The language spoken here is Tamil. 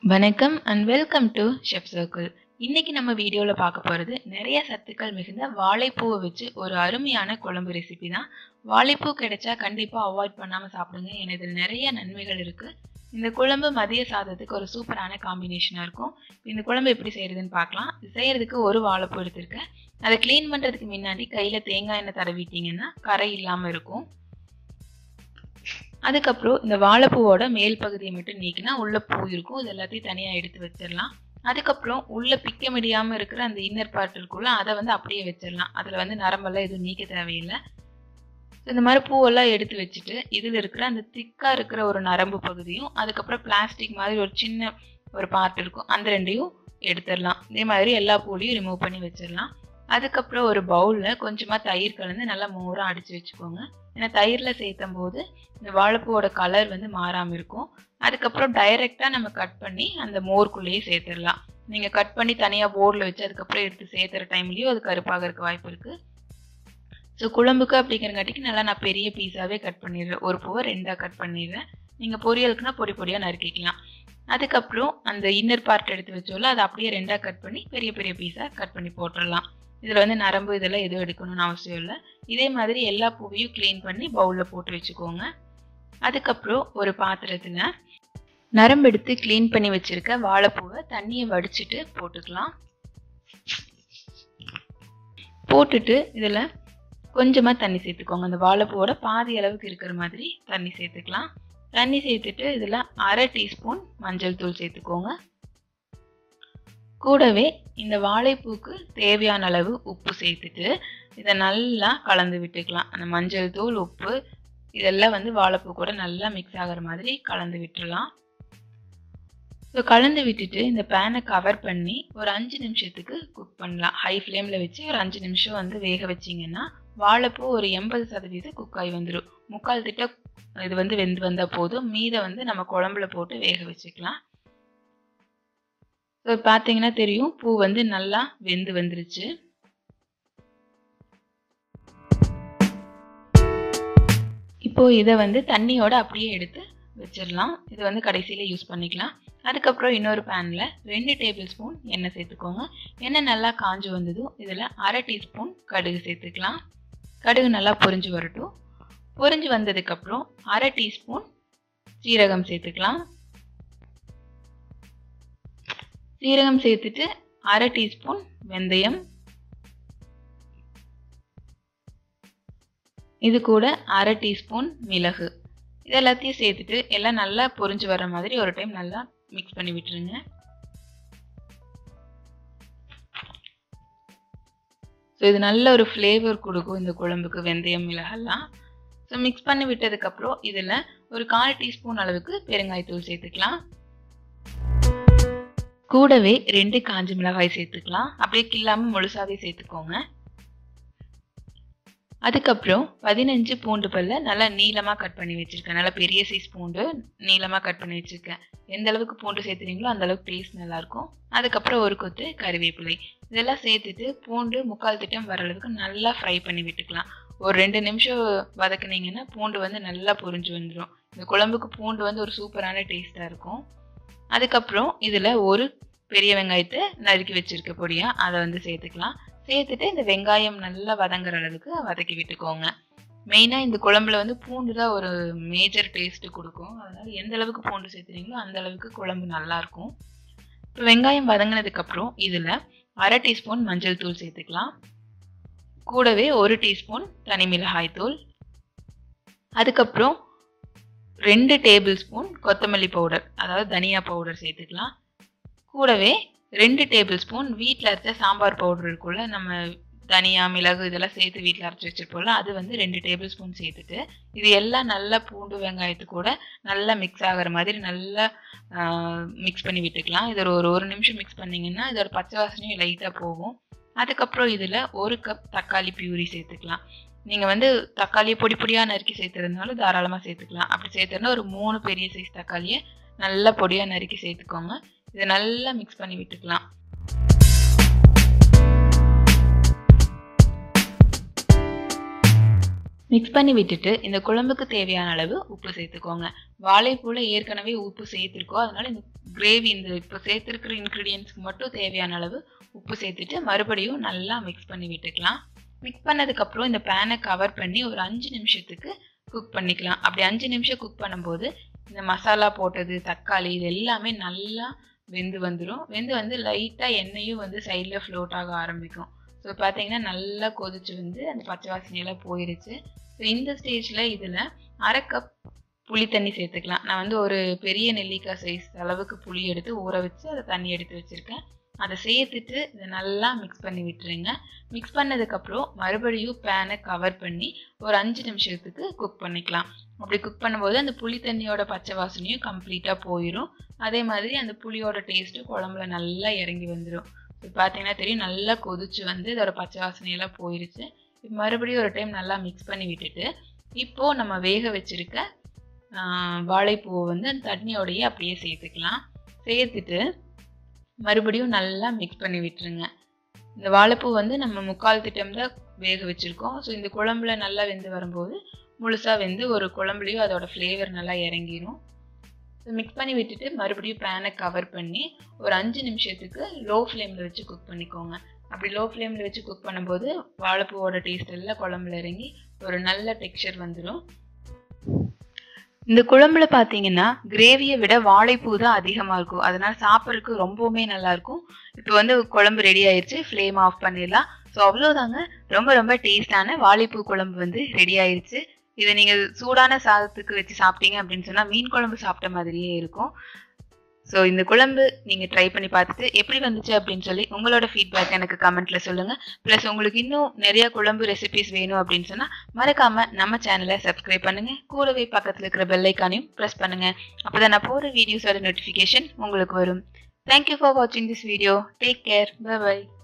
வணக்கம் and welcome to chef circle இன்னைக்கு நம்ம வீடியோவில் பார்க்க போகிறது நிறைய சத்துக்கள் மிகுந்த வாழைப்பூவை வச்சு ஒரு அருமையான குழம்பு ரெசிபி தான் வாழைப்பூ கிடைச்சா கண்டிப்பாக அவாய்ட் பண்ணாமல் சாப்பிடுங்க ஏன்னா இதில் நிறைய நன்மைகள் இருக்குது இந்த குழம்பு மதிய சாதத்துக்கு ஒரு சூப்பரான காம்பினேஷனாக இருக்கும் இந்த குழம்பு எப்படி செய்கிறதுன்னு பார்க்கலாம் இது செய்கிறதுக்கு ஒரு வாழைப்பூ எடுத்திருக்கேன் அதை க்ளீன் பண்ணுறதுக்கு முன்னாடி கையில் தேங்காய் எண்ணெய் தடவிட்டிங்கன்னா கரை இல்லாமல் இருக்கும் அதுக்கப்புறம் இந்த வாழைப்பூவோட மேல் பகுதியை மட்டும் நீக்கினா உள்ள பூ இருக்கும் இது எல்லாத்தையும் தனியாக எடுத்து வச்சிடலாம் அதுக்கப்புறம் உள்ள பிக்க முடியாமல் இருக்கிற அந்த இன்னர் பார்ட் இருக்குல்ல அதை வந்து அப்படியே வச்சிடலாம் அதில் வந்து நரம்பெல்லாம் எதுவும் நீக்க தேவையில்லை இந்த மாதிரி பூவெல்லாம் எடுத்து வச்சுட்டு இதில் இருக்கிற அந்த திக்காக இருக்கிற ஒரு நரம்பு பகுதியும் அதுக்கப்புறம் பிளாஸ்டிக் மாதிரி ஒரு சின்ன ஒரு பார்ட் இருக்கும் அந்த ரெண்டையும் எடுத்துடலாம் இதே மாதிரி எல்லா பூலையும் ரிமூவ் பண்ணி வச்சிடலாம் அதுக்கப்புறம் ஒரு பவுலில் கொஞ்சமாக தயிர் கலந்து நல்லா மோராக அடித்து வச்சுக்கோங்க ஏன்னா தயிரில் சேர்த்தும் போது இந்த வாழைப்பூவோட கலர் வந்து மாறாமல் இருக்கும் அதுக்கப்புறம் டைரெக்டாக நம்ம கட் பண்ணி அந்த மோர்க்குள்ளேயே சேர்த்துடலாம் நீங்கள் கட் பண்ணி தனியாக போர்டில் வச்சு அதுக்கப்புறம் எடுத்து சேர்த்துற டைம்லேயும் அது கருப்பாக இருக்க வாய்ப்பு இருக்குது ஸோ குழம்புக்கு அப்படிங்கிறங்காட்டிக்கு நல்லா நான் பெரிய பீஸாகவே கட் பண்ணிடுறேன் ஒரு பூவை ரெண்டாக கட் பண்ணிடுறேன் நீங்கள் பொரியலுக்குனா பொடி பொடியாக நறுக்கிக்கலாம் அதுக்கப்புறம் அந்த இன்னர் பார்ட் எடுத்து வச்சோல அதை அப்படியே ரெண்டாக கட் பண்ணி பெரிய பெரிய பீஸாக கட் பண்ணி போட்டுடலாம் இதில் வந்து நரம்பு இதெல்லாம் எதுவும் எடுக்கணும்னு அவசியம் இல்லை இதே மாதிரி எல்லா பூவையும் க்ளீன் பண்ணி பவுலில் போட்டு வச்சுக்கோங்க அதுக்கப்புறம் ஒரு பாத்திரத்தில் நரம்பு எடுத்து க்ளீன் பண்ணி வச்சுருக்க வாழைப்பூவை தண்ணியை வடிச்சிட்டு போட்டுக்கலாம் போட்டுட்டு இதில் கொஞ்சமாக தண்ணி சேர்த்துக்கோங்க அந்த வாழைப்பூவோட பாதி அளவுக்கு இருக்கிற மாதிரி தண்ணி சேர்த்துக்கலாம் தண்ணி சேர்த்துட்டு இதில் அரை டீஸ்பூன் மஞ்சள் தூள் சேர்த்துக்கோங்க கூடவே இந்த வாழைப்பூக்கு தேவையான அளவு உப்பு சேர்த்துட்டு இதை நல்லா கலந்து விட்டுக்கலாம் அந்த மஞ்சள் தூள் உப்பு இதெல்லாம் வந்து வாழைப்பூ கூட நல்லா மிக்ஸ் ஆகிற மாதிரி கலந்து விட்டுடலாம் ஸோ கலந்து விட்டுட்டு இந்த பேனை கவர் பண்ணி ஒரு அஞ்சு நிமிஷத்துக்கு குக் பண்ணலாம் ஹை ஃப்ளேமில் வச்சு ஒரு அஞ்சு நிமிஷம் வந்து வேக வச்சிங்கன்னா வாழைப்பூ ஒரு எண்பது சதவீதம் குக் ஆகி வந்துடும் முக்கால் திட்ட இது வந்து வெந்து வந்தால் போதும் மீதை வந்து நம்ம குழம்புல போட்டு வேக வச்சுக்கலாம் ஸோ பார்த்தீங்கன்னா தெரியும் பூ வந்து நல்லா வெந்து வந்துருச்சு இப்போது இதை வந்து தண்ணியோட அப்படியே எடுத்து வச்சிடலாம் இது வந்து கடைசியில் யூஸ் பண்ணிக்கலாம் அதுக்கப்புறம் இன்னொரு பேனில் ரெண்டு டேபிள் ஸ்பூன் எண்ணெய் சேர்த்துக்கோங்க எண்ணெய் நல்லா காஞ்சு வந்ததும் இதில் அரை டீஸ்பூன் கடுகு சேர்த்துக்கலாம் கடுகு நல்லா பொரிஞ்சு வரட்டும் பொரிஞ்சு வந்ததுக்கப்புறம் அரை டீஸ்பூன் சீரகம் சேர்த்துக்கலாம் சீரகம் சேர்த்துட்டு அரை டீஸ்பூன் வெந்தயம் இது கூட அரை டீஸ்பூன் மிளகு இது எல்லாத்தையும் சேர்த்துட்டு எல்லாம் நல்லா பொரிஞ்சு வர மாதிரி ஒரு டைம் நல்லா மிக்ஸ் பண்ணி விட்டுருங்க ஸோ இது நல்ல ஒரு ஃப்ளேவர் கொடுக்கும் இந்த குழம்புக்கு வெந்தயம் மிளகெல்லாம் ஸோ மிக்ஸ் பண்ணி விட்டதுக்கப்புறம் இதில் ஒரு கால் டீஸ்பூன் அளவுக்கு பெருங்காயத்தூள் சேர்த்துக்கலாம் கூடவே ரெண்டு காஞ்ச மிளகாய் சேர்த்துக்கலாம் அப்படியே கில்லாமல் முழுசாவே சேர்த்துக்கோங்க அதுக்கப்புறம் பதினஞ்சு பூண்டு பல்ல நல்லா நீளமாக கட் பண்ணி வச்சுருக்கேன் நல்லா பெரிய சைஸ் பூண்டு நீளமாக கட் பண்ணி வச்சுருக்கேன் எந்த அளவுக்கு பூண்டு சேர்த்துறீங்களோ அந்த அளவுக்கு டேஸ்ட் நல்லாயிருக்கும் அதுக்கப்புறம் ஒரு கொத்து கறிவேப்பிலை இதெல்லாம் சேர்த்துட்டு பூண்டு முக்கால் திட்டம் வர அளவுக்கு நல்லா ஃப்ரை பண்ணி விட்டுக்கலாம் ஒரு ரெண்டு நிமிஷம் வதக்குனீங்கன்னா பூண்டு வந்து நல்லா பொரிஞ்சு வந்துடும் இந்த குழம்புக்கு பூண்டு வந்து ஒரு சூப்பரான டேஸ்ட்டாக இருக்கும் அதுக்கப்புறம் இதில் ஒரு பெரிய வெங்காயத்தை நறுக்கி வச்சுருக்க பொடியாக அதை வந்து சேர்த்துக்கலாம் சேர்த்துட்டு இந்த வெங்காயம் நல்லா வதங்குற அளவுக்கு வதக்கி விட்டுக்கோங்க மெயினாக இந்த குழம்புல வந்து பூண்டு தான் ஒரு மேஜர் டேஸ்ட்டு கொடுக்கும் அதனால் எந்த அளவுக்கு பூண்டு சேர்த்துறீங்களோ அந்த அளவுக்கு குழம்பு நல்லாயிருக்கும் இப்போ வெங்காயம் வதங்கினதுக்கப்புறம் இதில் அரை டீஸ்பூன் மஞ்சள் தூள் சேர்த்துக்கலாம் கூடவே ஒரு டீஸ்பூன் தனி மிளகாய் தூள் அதுக்கப்புறம் ரெண்டு டேபிள் ஸ்பூன் கொத்தமல்லி பவுடர் அதாவது தனியா பவுடர் சேர்த்துக்கலாம் கூடவே ரெண்டு டேபிள் ஸ்பூன் வீட்டில் அரைச்ச சாம்பார் பவுடர் இருக்குல்ல நம்ம தனியா மிளகு இதெல்லாம் சேர்த்து வீட்டில் அரைச்சி வச்சுருப்போம்ல அது வந்து ரெண்டு டேபிள் ஸ்பூன் சேர்த்துட்டு இது எல்லாம் நல்லா பூண்டு வெங்காயத்து கூட நல்லா மிக்ஸ் ஆகிற மாதிரி நல்லா மிக்ஸ் பண்ணி விட்டுக்கலாம் இது ஒரு ஒரு நிமிஷம் மிக்ஸ் பண்ணிங்கன்னா இதோட பச்சை வாசனையும் லைட்டாக போகும் அதுக்கப்புறம் இதில் ஒரு கப் தக்காளி பியூரி சேர்த்துக்கலாம் நீங்கள் வந்து தக்காளியை பொடி பொடியாக நறுக்கி சேர்த்துறதுனாலும் தாராளமாக சேர்த்துக்கலாம் அப்படி சேர்த்துருந்தா ஒரு மூணு பெரிய சைஸ் தக்காளியை நல்லா பொடியாக நறுக்கி சேர்த்துக்கோங்க இதை நல்லா மிக்ஸ் பண்ணி விட்டுக்கலாம் மிக்ஸ் பண்ணி விட்டுட்டு இந்த குழம்புக்கு தேவையான அளவு உப்பு சேர்த்துக்கோங்க வாழைப்பூல ஏற்கனவே உப்பு சேர்த்துருக்கோம் அதனால இந்த கிரேவி இந்த இப்போ சேர்த்துருக்கிற இன்க்ரீடியன்ஸ்க்கு மட்டும் தேவையான அளவு உப்பு சேர்த்துட்டு மறுபடியும் நல்லா மிக்ஸ் பண்ணி விட்டுக்கலாம் மிக்ஸ் பண்ணதுக்கப்புறம் இந்த பேனை கவர் பண்ணி ஒரு அஞ்சு நிமிஷத்துக்கு குக் பண்ணிக்கலாம் அப்படி அஞ்சு நிமிஷம் குக் பண்ணும்போது இந்த மசாலா போட்டது தக்காளி இது எல்லாமே நல்லா வெந்து வந்துடும் வெந்து வந்து லைட்டாக எண்ணெயும் வந்து சைடில் ஃப்ளோட் ஆக ஆரம்பிக்கும் ஸோ பார்த்தீங்கன்னா நல்லா கொதிச்சு வந்து அந்த பச்சை வாசனையெல்லாம் போயிருச்சு ஸோ இந்த ஸ்டேஜில் இதில் அரை கப் புளி தண்ணி சேர்த்துக்கலாம் நான் வந்து ஒரு பெரிய நெல்லிக்காய் சைஸ் அளவுக்கு புளி எடுத்து ஊற வச்சு அதை தண்ணி எடுத்து வச்சுருக்கேன் அதை சேர்த்துட்டு இதை நல்லா மிக்ஸ் பண்ணி விட்டுருங்க மிக்ஸ் பண்ணதுக்கப்புறம் மறுபடியும் பேனை கவர் பண்ணி ஒரு அஞ்சு நிமிஷத்துக்கு குக் பண்ணிக்கலாம் அப்படி குக் பண்ணும்போது அந்த புளி தண்ணியோட பச்சை வாசனையும் கம்ப்ளீட்டாக போயிடும் அதே மாதிரி அந்த புளியோட டேஸ்ட்டும் குழம்புல நல்லா இறங்கி வந்துடும் இப்போ பார்த்தீங்கன்னா தெரியும் நல்லா கொதிச்சு வந்து இதோட பச்சை வாசனையெல்லாம் போயிருச்சு இப்போ மறுபடியும் ஒரு டைம் நல்லா மிக்ஸ் பண்ணி விட்டுட்டு இப்போது நம்ம வேக வச்சுருக்க வாழைப்பூவை வந்து அந்த தண்ணியோடையே அப்படியே சேர்த்துக்கலாம் சேர்த்துட்டு மறுபடியும் நல்லா மிக்ஸ் பண்ணி விட்டுருங்க இந்த வாழைப்பூ வந்து நம்ம முக்கால் திட்டம் தான் வேக வச்சுருக்கோம் ஸோ இந்த குழம்புல நல்லா வெந்து வரும்போது முழுசாக வெந்து ஒரு குழம்புலையும் அதோட ஃப்ளேவர் நல்லா இறங்கிடும் ஸோ மிக்ஸ் பண்ணி விட்டுட்டு மறுபடியும் பேனை கவர் பண்ணி ஒரு அஞ்சு நிமிஷத்துக்கு லோ ஃப்ளேமில் வச்சு குக் பண்ணிக்கோங்க அப்படி லோ ஃப்ளேமில் வச்சு குக் பண்ணும்போது வாழைப்பூவோட டேஸ்ட் எல்லாம் குழம்புல இறங்கி ஒரு நல்ல டெக்ஸ்சர் வந்துடும் இந்த குழம்புல பார்த்தீங்கன்னா கிரேவியை விட வாழைப்பூ தான் அதிகமாக இருக்கும் அதனால் சாப்பிட்றதுக்கு ரொம்பவுமே நல்லாயிருக்கும் இப்போ வந்து குழம்பு ரெடி ஆயிடுச்சு ஃப்ளேம் ஆஃப் பண்ணிடலாம் ஸோ அவ்வளோதாங்க ரொம்ப ரொம்ப டேஸ்டான வாழைப்பூ குழம்பு வந்து ரெடி ஆயிடுச்சு இதை நீங்கள் சூடான சாதத்துக்கு வச்சு சாப்பிட்டீங்க அப்படின்னு சொன்னால் மீன் குழம்பு சாப்பிட்ட மாதிரியே இருக்கும் ஸோ இந்த குழம்பு நீங்கள் ட்ரை பண்ணி பார்த்துட்டு எப்படி வந்துச்சு அப்படின்னு சொல்லி உங்களோட ஃபீட்பேக் எனக்கு கமெண்ட்டில் சொல்லுங்கள் ப்ளஸ் உங்களுக்கு இன்னும் நிறைய குழம்பு ரெசிபிஸ் வேணும் அப்படின்னு சொன்னால் மறக்காமல் நம்ம சேனலை சப்ஸ்கிரைப் பண்ணுங்கள் கூடவே பக்கத்தில் இருக்கிற பெல்லைக்கானையும் ப்ரெஸ் பண்ணுங்கள் அப்போ தான் நான் போகிற வீடியோஸோட நோட்டிஃபிகேஷன் உங்களுக்கு வரும் தேங்க்யூ ஃபார் வாட்சிங் this video take care by